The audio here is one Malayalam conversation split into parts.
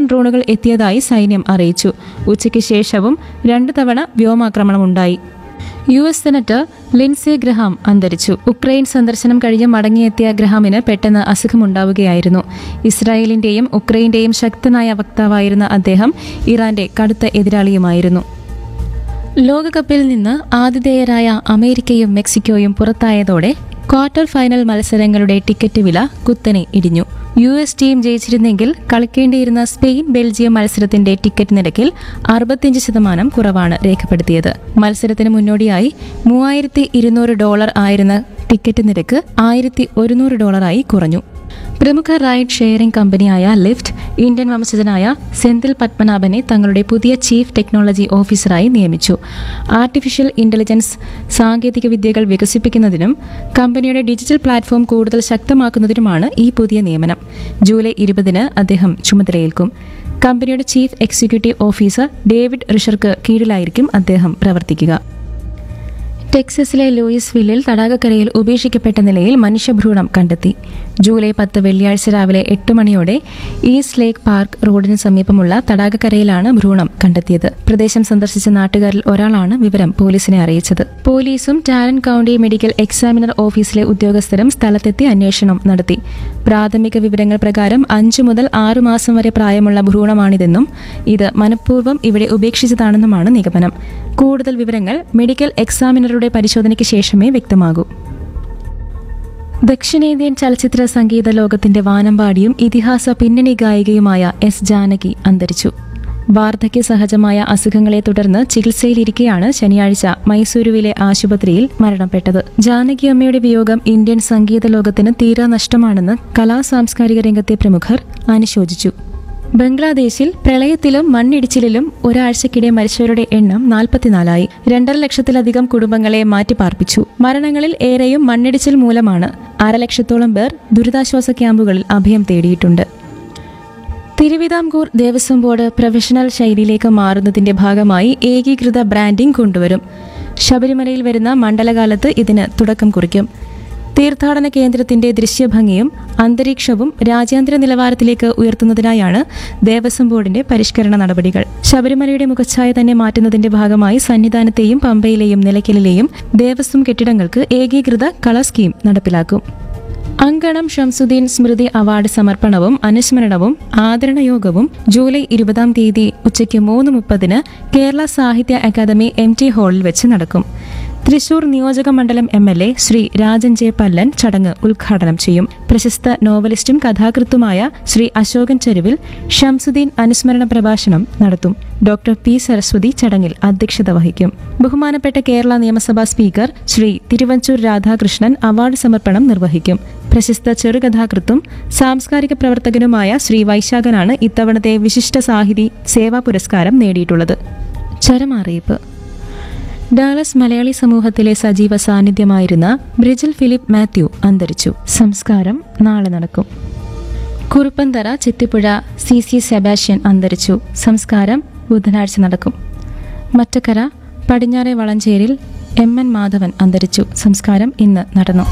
ഡ്രോണുകൾ എത്തിയതായി സൈന്യം അറിയിച്ചു ഉച്ചയ്ക്ക് ശേഷവും രണ്ട് തവണ വ്യോമാക്രമണമുണ്ടായി U S senator Lindsey Graham അന്തരിച്ചു ഉക്രൈൻ സന്ദർശനം കഴിഞ്ഞ് മടങ്ങിയെത്തിയ ഗ്രഹാമിന് പെട്ടെന്ന് അസുഖമുണ്ടാവുകയായിരുന്നു ഇസ്രായേലിന്റെയും ഉക്രൈന്റെയും ശക്തനായ വക്താവായിരുന്ന അദ്ദേഹം ഇറാന്റെ കടുത്ത എതിരാളിയുമായിരുന്നു ലോകകപ്പിൽ നിന്ന് ആതിഥേയരായ അമേരിക്കയും മെക്സിക്കോയും പുറത്തായതോടെ ക്വാർട്ടർ ഫൈനൽ മത്സരങ്ങളുടെ ടിക്കറ്റ് വില കുത്തനെ ഇടിഞ്ഞു യു എസ് ടീം ജയിച്ചിരുന്നെങ്കിൽ കളിക്കേണ്ടിയിരുന്ന സ്പെയിൻ ബെൽജിയം മത്സരത്തിന്റെ ടിക്കറ്റ് നിരക്കിൽ അറുപത്തിയഞ്ച് ശതമാനം കുറവാണ് രേഖപ്പെടുത്തിയത് മത്സരത്തിന് മുന്നോടിയായി മൂവായിരത്തി ഇരുന്നൂറ് ഡോളർ ആയിരുന്ന ടിക്കറ്റ് നിരക്ക് ആയിരത്തി ഒരുന്നൂറ് ഡോളറായി കുറഞ്ഞു പ്രമുഖ റൈഡ് ഷെയറിംഗ് കമ്പനിയായ ലിഫ്റ്റ് ഇന്ത്യൻ വംശജനായ സെന്തിൽ പത്മനാഭനെ തങ്ങളുടെ പുതിയ ചീഫ് ടെക്നോളജി ഓഫീസറായി നിയമിച്ചു ആർട്ടിഫിഷ്യൽ ഇന്റലിജൻസ് സാങ്കേതിക വിദ്യകൾ വികസിപ്പിക്കുന്നതിനും കമ്പനിയുടെ ഡിജിറ്റൽ പ്ലാറ്റ്ഫോം കൂടുതൽ ശക്തമാക്കുന്നതിനുമാണ് ഈ പുതിയ നിയമനം ജൂലൈ ഇരുപതിന് അദ്ദേഹം ചുമതലയേൽക്കും കമ്പനിയുടെ ചീഫ് എക്സിക്യൂട്ടീവ് ഓഫീസർ ഡേവിഡ് റിഷർക്ക് കീഴിലായിരിക്കും അദ്ദേഹം പ്രവർത്തിക്കുക ടെക്സസിലെ ലൂയിസ് വില്ലിൽ തടാകക്കരയിൽ ഉപേക്ഷിക്കപ്പെട്ട നിലയിൽ മനുഷ്യഭ്രൂണം കണ്ടെത്തി ജൂലൈ പത്ത് വെള്ളിയാഴ്ച രാവിലെ എട്ട് മണിയോടെ ഈസ്റ്റ് ലേക്ക് പാർക്ക് റോഡിന് സമീപമുള്ള തടാകക്കരയിലാണ് ഭ്രൂണം കണ്ടെത്തിയത് പ്രദേശം സന്ദർശിച്ച നാട്ടുകാരിൽ ഒരാളാണ് വിവരം പോലീസിനെ അറിയിച്ചത് പോലീസും ടാലൻ കൌണ്ടി മെഡിക്കൽ എക്സാമിനർ ഓഫീസിലെ ഉദ്യോഗസ്ഥരും സ്ഥലത്തെത്തി അന്വേഷണം നടത്തി പ്രാഥമിക വിവരങ്ങൾ പ്രകാരം അഞ്ചു മുതൽ ആറു മാസം വരെ പ്രായമുള്ള ഭ്രൂണമാണിതെന്നും ഇത് മനഃപൂർവ്വം ഇവിടെ ഉപേക്ഷിച്ചതാണെന്നുമാണ് നിഗമനം കൂടുതൽ വിവരങ്ങൾ മെഡിക്കൽ എക്സാമിനറുടെ പരിശോധനയ്ക്ക് ശേഷമേ വ്യക്തമാകൂ ദക്ഷിണേന്ത്യൻ ചലച്ചിത്ര സംഗീത ലോകത്തിന്റെ വാനമ്പാടിയും ഇതിഹാസ പിന്നണി ഗായികയുമായ എസ് ജാനകി അന്തരിച്ചു വാർദ്ധക്യ സഹജമായ അസുഖങ്ങളെ തുടർന്ന് ചികിത്സയിലിരിക്കെയാണ് ശനിയാഴ്ച മൈസൂരുവിലെ ആശുപത്രിയിൽ മരണപ്പെട്ടത് ജാനകി അമ്മയുടെ വിയോഗം ഇന്ത്യൻ സംഗീത ലോകത്തിന് തീരാ നഷ്ടമാണെന്ന് കലാ സാംസ്കാരിക രംഗത്തെ പ്രമുഖർ അനുശോചിച്ചു ബംഗ്ലാദേശിൽ പ്രളയത്തിലും മണ്ണിടിച്ചിലിലും ഒരാഴ്ചക്കിടെ മരിച്ചവരുടെ എണ്ണം നാൽപ്പത്തിനാലായി രണ്ടര ലക്ഷത്തിലധികം കുടുംബങ്ങളെ മാറ്റിപ്പാർപ്പിച്ചു മരണങ്ങളിൽ ഏറെയും മണ്ണിടിച്ചിൽ മൂലമാണ് അരലക്ഷത്തോളം പേർ ദുരിതാശ്വാസ ക്യാമ്പുകളിൽ അഭയം തേടിയിട്ടുണ്ട് തിരുവിതാംകൂർ ദേവസ്വം ബോർഡ് പ്രൊഫഷണൽ ശൈലിയിലേക്ക് മാറുന്നതിന്റെ ഭാഗമായി ഏകീകൃത ബ്രാൻഡിംഗ് കൊണ്ടുവരും ശബരിമലയിൽ വരുന്ന മണ്ഡലകാലത്ത് ഇതിന് തുടക്കം കുറിക്കും തീർത്ഥാടന കേന്ദ്രത്തിന്റെ ദൃശ്യഭംഗിയും അന്തരീക്ഷവും രാജ്യാന്തര നിലവാരത്തിലേക്ക് ഉയർത്തുന്നതിനായാണ് ദേവസ്വം ബോർഡിന്റെ പരിഷ്കരണ നടപടികൾ ശബരിമലയുടെ മുഖച്ഛായ തന്നെ മാറ്റുന്നതിന്റെ ഭാഗമായി സന്നിധാനത്തെയും പമ്പയിലെയും നിലയ്ക്കലിലെയും ദേവസ്വം കെട്ടിടങ്ങൾക്ക് ഏകീകൃത കളർ സ്കീം നടപ്പിലാക്കും അങ്കണം ഷംസുദ്ദീൻ സ്മൃതി അവാർഡ് സമർപ്പണവും അനുസ്മരണവും ആദരണയോഗവും ജൂലൈ ഇരുപതാം തീയതി ഉച്ചയ്ക്ക് മൂന്ന് മുപ്പതിന് കേരള സാഹിത്യ അക്കാദമി എം ടി ഹാളിൽ വെച്ച് നടക്കും തൃശൂർ നിയോജക മണ്ഡലം M L A Shri Rajan J Pallan ചടങ്ങ് ഉദ്ഘാടനം ചെയ്യും പ്രശസ്ത നോവലിസ്റ്റും കഥാകൃത്തുമായ ശ്രീ അശോകൻ ചെരുവിൽ ഷംസുദ്ദീൻ അനുസ്മരണ പ്രഭാഷണം നടത്തും ഡോക്ടർ പി സരസ്വതി ചടങ്ങിൽ അധ്യക്ഷത വഹിക്കും ബഹുമാനപ്പെട്ട കേരള നിയമസഭാ സ്പീക്കർ ശ്രീ തിരുവഞ്ചൂർ രാധാകൃഷ്ണൻ അവാർഡ് സമർപ്പണം നിർവഹിക്കും പ്രശസ്ത ചെറുകഥാകൃത്തും സാംസ്കാരിക പ്രവർത്തകനുമായ ശ്രീ വൈശാഖനാണ് ഇത്തവണത്തെ വിശിഷ്ട സാഹിതി സേവാ പുരസ്കാരം നേടിയിട്ടുള്ളത് ചരമറിയിപ്പ് ഡാലസ് മലയാളി സമൂഹത്തിലെ സജീവ സാന്നിധ്യമായിരുന്ന ബ്രിജിൽ ഫിലിപ്പ് മാത്യു അന്തരിച്ചു സംസ്കാരം നാളെ നടക്കും കുറുപ്പന്തറ ചിത്തിപ്പുഴ സി സി സെബാസ്റ്റ്യൻ അന്തരിച്ചു സംസ്കാരം ബുധനാഴ്ച നടക്കും മറ്റക്കര പടിഞ്ഞാറെ വളഞ്ചേരിൽ എം എൻ മാധവൻ അന്തരിച്ചു സംസ്കാരം ഇന്ന് നടന്നു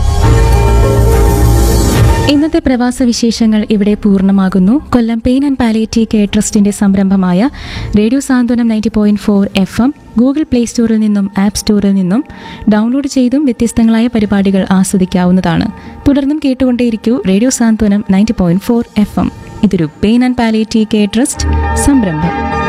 ഇന്നത്തെ പ്രവാസ വിശേഷങ്ങൾ ഇവിടെ പൂർണ്ണമാകുന്നു Kollam pain and palliative care ട്രസ്റ്റിന്റെ സംരംഭമായ radio Santhwanam ninety point four F M Google play സ്റ്റോറിൽ നിന്നും ആപ്പ് സ്റ്റോറിൽ നിന്നും ഡൗൺലോഡ് ചെയ്തും വ്യത്യസ്തങ്ങളായ പരിപാടികൾ ആസ്വദിക്കാവുന്നതാണ് തുടർന്നും കേട്ടുകൊണ്ടേയിരിക്കൂ radio Santhwanam ninety point four F M ഇതൊരു pain and palliative care trust സംരംഭം